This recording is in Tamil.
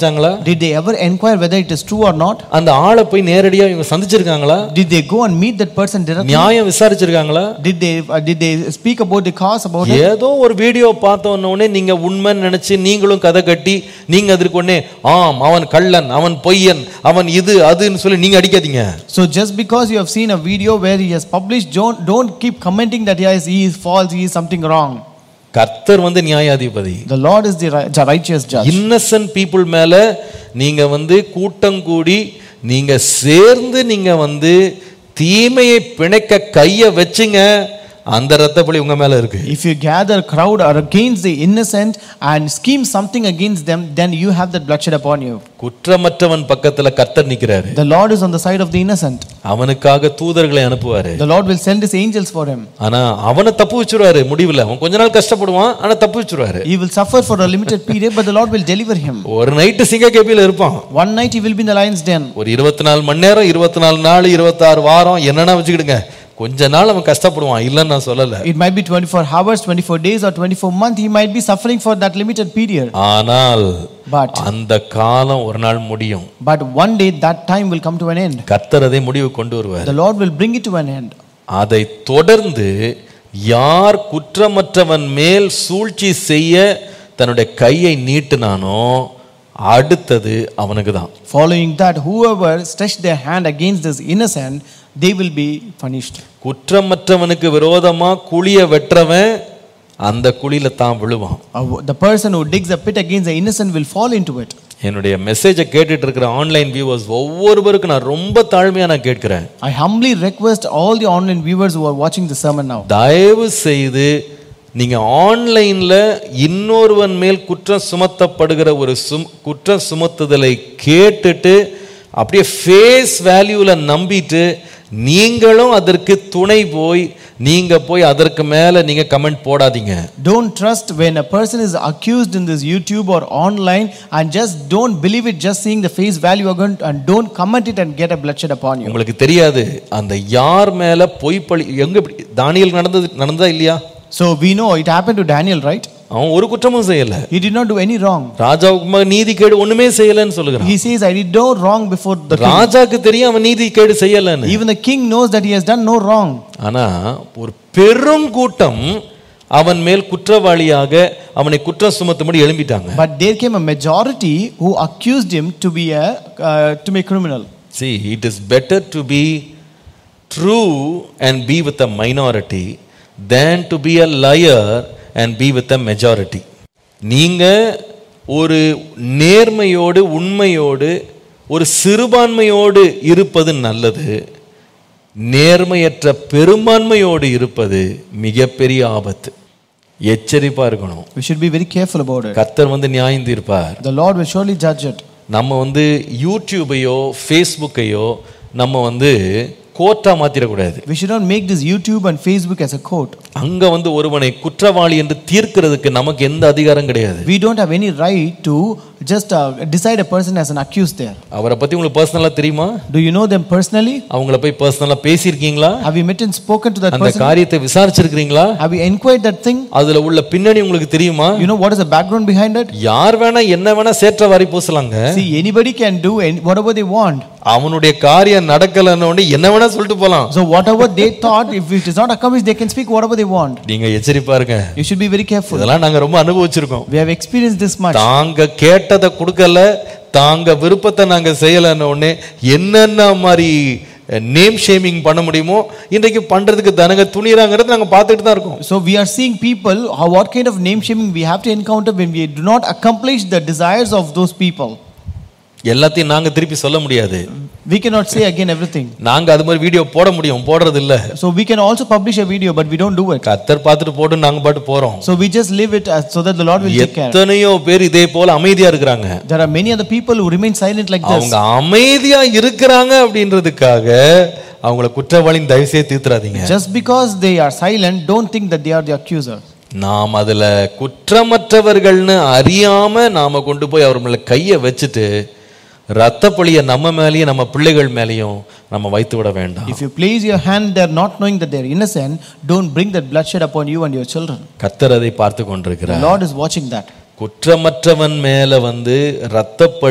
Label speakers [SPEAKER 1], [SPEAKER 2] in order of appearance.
[SPEAKER 1] விசாரிச்சாங்களா
[SPEAKER 2] Did they ever inquire whether it is true or not?
[SPEAKER 1] அந்த ஆளை போய் நேரடியா இவங்க சந்திச்சிருக்காங்களா
[SPEAKER 2] Did they go and meet that person directly?
[SPEAKER 1] நியாயம் விசாரிச்சிருக்காங்களா
[SPEAKER 2] Did they uh, did they speak about the cause about it?
[SPEAKER 1] ஏதோ ஒரு வீடியோ பார்த்த உடனே நீங்க உண்மைன்னு நினைச்சு நீங்களும் கதை கட்டி நீங்க அதற்கு உடனே ஆம் அவன் கள்ளன் அவன் பொய்யன் அவன் இது அதுன்னு சொல்லி நீங்க அடிக்காதீங்க
[SPEAKER 2] So just because you have seen a video where he has published, don't, don't keep commenting that yes, he is false, he is something wrong.
[SPEAKER 1] கர்த்தர் வந்து நியாயாதிபதி
[SPEAKER 2] The Lord is the ri- the righteous judge.
[SPEAKER 1] Innocent people மேல நீங்க வந்து கூட்டம் கூடி நீங்க சேர்ந்து நீங்க வந்து தீமையை பிணைக்க கைய வச்சுங்க அந்த ரத்தப்பழி உங்க மேல இருக்கு
[SPEAKER 2] If you gather crowd or against the innocent and scheme something against them, then you have that bloodshed upon you.
[SPEAKER 1] குற்றமற்றவன் பக்கத்துல கர்த்தர் நிக்கிறாரு
[SPEAKER 2] The Lord is on the side of the innocent.
[SPEAKER 1] அவனுக்காக தூதர்களை அனுப்புவாரு
[SPEAKER 2] The Lord will send his angels for him.
[SPEAKER 1] ஆனா அவனை தப்பு வச்சுருவாரு முடிவுல அவன் கொஞ்ச நாள் கஷ்டப்படுவான் ஆனா தப்பு வச்சுருவாரு
[SPEAKER 2] He will suffer for a limited period, but the Lord will deliver him.
[SPEAKER 1] ஒரு நைட்டு சிங்க கேபியில இருப்பான்
[SPEAKER 2] One night he will be in the lion's den.
[SPEAKER 1] ஒரு இருபத்தி நாலு மணி நேரம் இருபத்தி நாலு நாள் இருபத்தாறு வாரம் என்னன்னா வச்சுக்கிடுங்க கொஞ்ச நாள் அவன் கஷ்டப்படுவான் இல்லைன்னு நான் சொல்லல
[SPEAKER 2] It might be 24 hours, 24 days, or 24 months. He might be suffering for that limited period.
[SPEAKER 1] ஆனால்
[SPEAKER 2] But
[SPEAKER 1] அந்த காலம் ஒரு நாள் முடியும்
[SPEAKER 2] but one day that time will come to an end.
[SPEAKER 1] கர்த்தர் அதை முடிவு கொண்டு வருவார்
[SPEAKER 2] The Lord will bring it to an end.
[SPEAKER 1] அதை தொடர்ந்து யார் குற்றமற்றவன் மேல் சூழ்ச்சி செய்ய தன்னுடைய கையை நீட்டினானோ அடுத்தது அவனுக்கு தான்
[SPEAKER 2] Following that, whoever stretch their hand against this innocent, they will be punished.
[SPEAKER 1] குற்றமற்றவனுக்கு விரோதமா குழிய வெட்டுறவன் அந்த குழியில தான் விழுவான்
[SPEAKER 2] Uh, The person who digs a pit against the innocent will fall into it.
[SPEAKER 1] என்னுடைய மெசேஜை கேட்டுட்டு இருக்கிற ஆன்லைன் வியூவர்ஸ் ஒவ்வொருவருக்கும் நான் ரொம்ப தாழ்மையா நான் கேட்கிறேன்
[SPEAKER 2] I humbly request all the online viewers who are watching the sermon now.
[SPEAKER 1] தயவு செய்து நீங்க ஆன்லைன்ல இன்னொருவன் மேல் குற்றம் சுமத்தப்படுகிற ஒரு சும் குற்றம் சுமத்துதலை கேட்டுட்டு அப்படியே ஃபேஸ் வேல்யூல நம்பிட்டு நீங்களும் அதற்கு துணை போய் நீங்க போய் அதற்கு மேல நீங்க கமெண்ட் போடாதீங்க
[SPEAKER 2] Don't trust when a person is accused in this YouTube or online and just don't believe it just seeing the face value again and don't comment it and get a bloodshed upon you.
[SPEAKER 1] உங்களுக்கு தெரியாது அந்த யார் மேல பொய் பழி எங்க இப்படி- தானியேல் நடந்தது நடந்ததா இல்லையா
[SPEAKER 2] So we know it happened to Daniel, right?
[SPEAKER 1] அவன் ஒரு குற்றமும் செய்யல
[SPEAKER 2] He did not do any wrong.
[SPEAKER 1] ராஜாவுக்கு ம- நீதி கேடு ஒண்ணுமே செய்யலன்னு சொல்லுகிறான்
[SPEAKER 2] He says, I did no wrong before the king.
[SPEAKER 1] ராஜாக்கு தெரியும் அவன் நீதி கேடு செய்யலன்னு
[SPEAKER 2] Even the king knows that he has done no wrong.
[SPEAKER 1] ஆனா ஒரு பெரும் கூட்டம் அவன் மேல் குற்றவாளியாக அவனை குற்றம் சுமத்தும்படி எழும்பிட்டாங்க
[SPEAKER 2] But there came a majority who accused him to be a uh, to be a criminal.
[SPEAKER 1] see it is better to be true and be with a minority than to be a liar and be with a majority நீங்க ஒரு நேர்மையோடு உண்மையோடு ஒரு சிறுபான்மையோடு இருப்பது நல்லது நேர்மையற்ற பெரும்பான்மையோடு இருப்பது மிகப்பெரிய ஆபத்து எச்சரிப்பா இருக்கணும்
[SPEAKER 2] We should be very careful about it.
[SPEAKER 1] கர்த்தர் வந்து நியாயம் தீர்ப்பார்
[SPEAKER 2] The Lord will surely judge it.
[SPEAKER 1] நம்ம வந்து யூடியூபையோ ஃபேஸ்புக்கையோ நம்ம வந்து கோர்ட்டா மாத்திரக்கூடாது
[SPEAKER 2] We should not make this YouTube and Facebook as a court.
[SPEAKER 1] அங்க வந்து ஒருவனை குற்றவாளி என்று தீர்க்கிறதுக்கு நமக்கு எந்த அதிகாரம் கிடையாது
[SPEAKER 2] We don't have any right to just uh, decide a person as an accused there.
[SPEAKER 1] அவரை பத்தி உங்களுக்கு பர்சனலா தெரியுமா
[SPEAKER 2] Do you know them personally?
[SPEAKER 1] அவங்கள போய் பர்சனலா பேசியிருக்கீங்களா
[SPEAKER 2] Have you met and spoken to that
[SPEAKER 1] அந்த
[SPEAKER 2] person?
[SPEAKER 1] காரியத்தை விசாரிச்சிருக்கிறீங்களா
[SPEAKER 2] Have you inquired that thing?
[SPEAKER 1] அதுல உள்ள பின்னணி உங்களுக்கு தெரியுமா
[SPEAKER 2] You know what is the background behind it?
[SPEAKER 1] யார் வேணா என்ன வேணா சேற்ற வாரி பூசலாங்க
[SPEAKER 2] See, anybody can do any, whatever they want.
[SPEAKER 1] அவனுடைய காரியம் நடக்கலன்னு உடனே என்ன வேணா சொல்லிட்டு போலாம்
[SPEAKER 2] So whatever they thought, if it is not accomplished, they can speak whatever they want.
[SPEAKER 1] நீங்க எச்சரிப்பா இருங்க
[SPEAKER 2] You should be very careful.
[SPEAKER 1] இதெல்லாம் நாங்க ரொம்ப அனுபவிச்சிருக்கோம்
[SPEAKER 2] We have experienced this much.
[SPEAKER 1] தாங்க கேட்டதை கொடுக்கல தாங்க விருப்பத்தை நாங்க செய்யலன்ன உடனே என்னென்ன மாதிரி நேம் ஷேமிங் பண்ண முடியுமோ இன்றைக்கு பண்றதுக்கு தனங்க துணிறாங்கிறது நாங்க பார்த்துட்டு தான் இருக்கோம்
[SPEAKER 2] So we are seeing people, how, what kind of name shaming we have to encounter when we do not accomplish the desires of those people.
[SPEAKER 1] எல்லாத்தையும் நாங்க திருப்பி சொல்ல முடியாது
[SPEAKER 2] We cannot say again everything.
[SPEAKER 1] நாங்க அது மாதிரி வீடியோ போட முடியும் போடுறது இல்ல
[SPEAKER 2] So we can also publish a video, but we don't do it.
[SPEAKER 1] கத்தர் பார்த்துட்டு போட்டு நாங்க பாட்டு போறோம்
[SPEAKER 2] So we just leave it as, so that the Lord will take care.
[SPEAKER 1] எத்தனையோ பேர் இதே போல அமைதியா இருக்கிறாங்க
[SPEAKER 2] There are many other people who remain silent like this.
[SPEAKER 1] அவங்க அமைதியா இருக்கிறாங்க அப்படின்றதுக்காக அவங்கள குற்றவாளின்னு தயவுசெய்து தீர்த்துறாதீங்க
[SPEAKER 2] Just because they are silent, don't think that they are the accuser.
[SPEAKER 1] நாம் அதுல குற்றமற்றவர்கள்னு அறியாம நாம கொண்டு போய் அவர் மேல கையை வச்சுட்டு ரத்தப்பழிய நம்ம மேலேயும் நம்ம பிள்ளைகள் மேலேயும் நம்ம வைத்து விட வேண்டாம்
[SPEAKER 2] If you place your hand there not knowing that they are innocent, don't bring that bloodshed upon you and your children.
[SPEAKER 1] கத்தர் அதை பார்த்து
[SPEAKER 2] The
[SPEAKER 1] கொண்டிருக்கிறார்
[SPEAKER 2] Lord is watching that.
[SPEAKER 1] குற்றமற்றவன் மேல வந்து ரத்தப்பழி